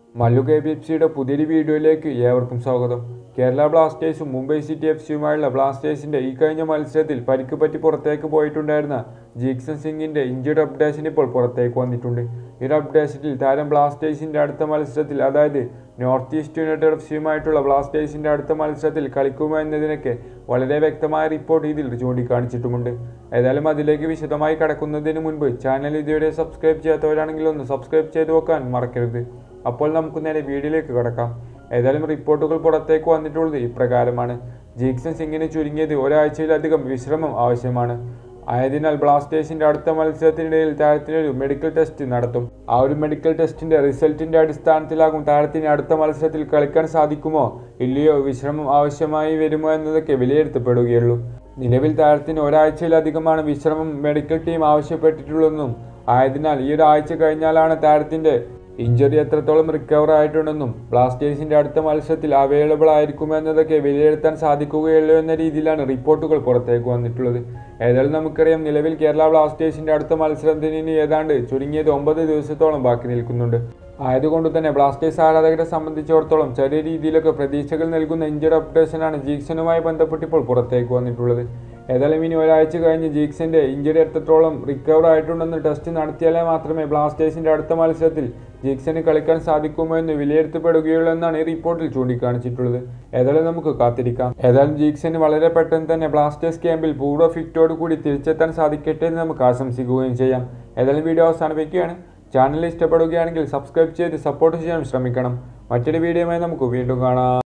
Mallu K B F സിയുടെ പുതിയൊരു വീഡിയോയിലേക്ക് ഏവർക്കും സ്വാഗതം കേരള ബ്ലാസ്റ്റേഴ്സും മുംബൈ സിറ്റി എഫ് സിയുമായുള്ള ബ്ലാസ്റ്റേഴ്സിന്റെ ഈ കഴിഞ്ഞ മത്സരത്തിൽ പരിക്ക് പറ്റി പുറത്തേക്ക് പോയിട്ടുണ്ടായിരുന്ന ജീക്സൺ സിംഗിന്റെ ഇഞ്ചുറി അപ്ഡേഷൻ ഇപ്പോൾ പുറത്തേക്ക് വന്നിട്ടുണ്ട് ഈ ഒരു അപ്ഡേഷനിൽ താരം ബ്ലാസ്റ്റേഴ്സിന്റെ അടുത്ത മത്സരത്തിൽ അതായത് നോർത്ത് ഈസ്റ്റ് യുണൈറ്റഡ് എഫ് സിയുമായിട്ടുള്ള ബ്ലാസ്റ്റേഴ്സിന്റെ അടുത്ത മത്സരത്തിൽ കളിക്കുമോ എന്നതിനൊക്കെ വളരെ വ്യക്തമായ റിപ്പോർട്ട് ഇതിൽ ചൂണ്ടിക്കാണിച്ചിട്ടുമുണ്ട് ഏതായാലും അതിലേക്ക് വിശദമായി കടക്കുന്നതിന് മുൻപ് ചാനൽ ഇതുവരെ സബ്സ്ക്രൈബ് ചെയ്യാത്തവരാണെങ്കിൽ ഒന്ന് സബ്സ്ക്രൈബ് ചെയ്ത് വെക്കാൻ മറക്കരുത് അപ്പോൾ നമുക്ക് നേരെ വീഡിയോയിലേക്ക് കടക്കാം ഏതായാലും റിപ്പോർട്ടുകൾ പുറത്തേക്ക് വന്നിട്ടുള്ളത് ഇപ്രകാരമാണ് ജീക്സൺ സിംഗിന് ചുരുങ്ങിയത് ഒരാഴ്ചയിലധികം വിശ്രമം ആവശ്യമാണ് ആയതിനാൽ ബ്ലാസ്റ്റേഴ്സിന്റെ അടുത്ത മത്സരത്തിനിടയിൽ താരത്തിനൊരു മെഡിക്കൽ ടെസ്റ്റ് നടത്തും ആ ഒരു മെഡിക്കൽ ടെസ്റ്റിന്റെ റിസൾട്ടിന്റെ അടിസ്ഥാനത്തിലാകും താരത്തിന് അടുത്ത മത്സരത്തിൽ കളിക്കാൻ സാധിക്കുമോ ഇല്ലയോ വിശ്രമം ആവശ്യമായി വരുമോ എന്നതൊക്കെ വിലയിരുത്തപ്പെടുകയുള്ളൂ നിലവിൽ താരത്തിന് ഒരാഴ്ചയിലധികമാണ് വിശ്രമം മെഡിക്കൽ ടീം ആവശ്യപ്പെട്ടിട്ടുള്ളതെന്നും ആയതിനാൽ ഈ ഒരു ആഴ്ച കഴിഞ്ഞാലാണ് താരത്തിന്റെ ഇഞ്ചുറി എത്രത്തോളം റിക്കവർ ആയിട്ടുണ്ടെന്നും ബ്ലാസ്റ്റേഴ്സിന്റെ അടുത്ത മത്സരത്തിൽ അവൈലബിൾ ആയിരിക്കുമെന്നതൊക്കെ വിലയിരുത്താൻ സാധിക്കുകയുള്ളൂ എന്ന രീതിയിലാണ് റിപ്പോർട്ടുകൾ പുറത്തേക്ക് വന്നിട്ടുള്ളത് ഏതായാലും നമുക്കറിയാം നിലവിൽ കേരള ബ്ലാസ്റ്റേഴ്സിന്റെ അടുത്ത മത്സരത്തിന് ഇനി ഏതാണ്ട് ചുരുങ്ങിയത് ഒമ്പത് ദിവസത്തോളം ബാക്കി നിൽക്കുന്നുണ്ട് ആയതുകൊണ്ട് തന്നെ ബ്ലാസ്റ്റേഴ്സ് ആരാധകരെ സംബന്ധിച്ചിടത്തോളം ചെറിയ രീതിയിലൊക്കെ പ്രതീക്ഷകൾ നൽകുന്ന ഇഞ്ചുറി അപ്ഡേഷനാണ് ജീക്സനുമായി ബന്ധപ്പെട്ട് ഇപ്പോൾ പുറത്തേക്ക് വന്നിട്ടുള്ളത് ഏതായാലും ഇനി ഒരാഴ്ച കഴിഞ്ഞ് ജീക്സിന്റെ ഇഞ്ചുറി എത്രത്തോളം റിക്കവർ ആയിട്ടുണ്ടെന്ന് ടെസ്റ്റ് നടത്തിയാലേ മാത്രമേ ബ്ലാസ്റ്റേഴ്സിന്റെ അടുത്ത മത്സരത്തിൽ ജീക്സന് കളിക്കാൻ സാധിക്കുമോ എന്ന് വിലയിരുത്തപ്പെടുകയുള്ളൂ എന്നാണ് ഈ റിപ്പോർട്ടിൽ ചൂണ്ടിക്കാണിച്ചിട്ടുള്ളത് ഏതായാലും നമുക്ക് കാത്തിരിക്കാം ഏതായാലും ജീക്സന് വളരെ പെട്ടെന്ന് തന്നെ ബ്ലാസ്റ്റേഴ്സ് ക്യാമ്പിൽ പൂർവ്വ ഫിറ്റോട് കൂടി തിരിച്ചെത്താൻ സാധിക്കട്ടെ എന്ന് നമുക്ക് ആശംസിക്കുകയും ചെയ്യാം ഏതായാലും വീഡിയോ അവസാനിപ്പിക്കുകയാണ് ചാനൽ ഇഷ്ടപ്പെടുകയാണെങ്കിൽ സബ്സ്ക്രൈബ് ചെയ്ത് സപ്പോർട്ട് ചെയ്യാൻ ശ്രമിക്കണം മറ്റൊരു വീഡിയോയുമായി നമുക്ക് വീണ്ടും കാണാം